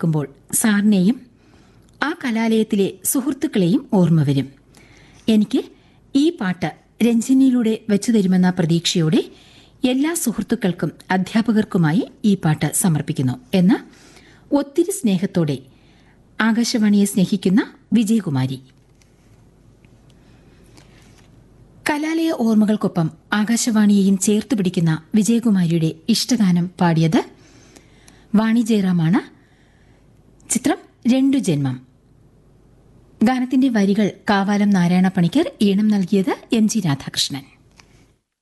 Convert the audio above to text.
കേൾക്കുമ്പോൾ സാറിനെയും ആ കലാലയത്തിലെ സുഹൃത്തുക്കളെയും ഓർമ്മ വരും എനിക്ക് ഈ പാട്ട് രഞ്ജിനിയിലൂടെ വെച്ചു തരുമെന്ന പ്രതീക്ഷയോടെ എല്ലാ സുഹൃത്തുക്കൾക്കും അധ്യാപകർക്കുമായി ഈ പാട്ട് സമർപ്പിക്കുന്നു എന്ന് ഒത്തിരി സ്നേഹത്തോടെ ആകാശവാണിയെ സ്നേഹിക്കുന്ന വിജയകുമാരി കലാലയ ഓർമ്മകൾക്കൊപ്പം ആകാശവാണിയെയും ചേർത്ത് പിടിക്കുന്ന വിജയകുമാരിയുടെ ഇഷ്ടഗാനം പാടിയത് വാണി ജയറാമാണ് ചിത്രം രണ്ടു ജന്മം ഗാനത്തിന്റെ വരികൾ കാവാലം നാരായണ പണിക്കർ ഈണം നൽകിയത് എം ജി രാധാകൃഷ്ണൻ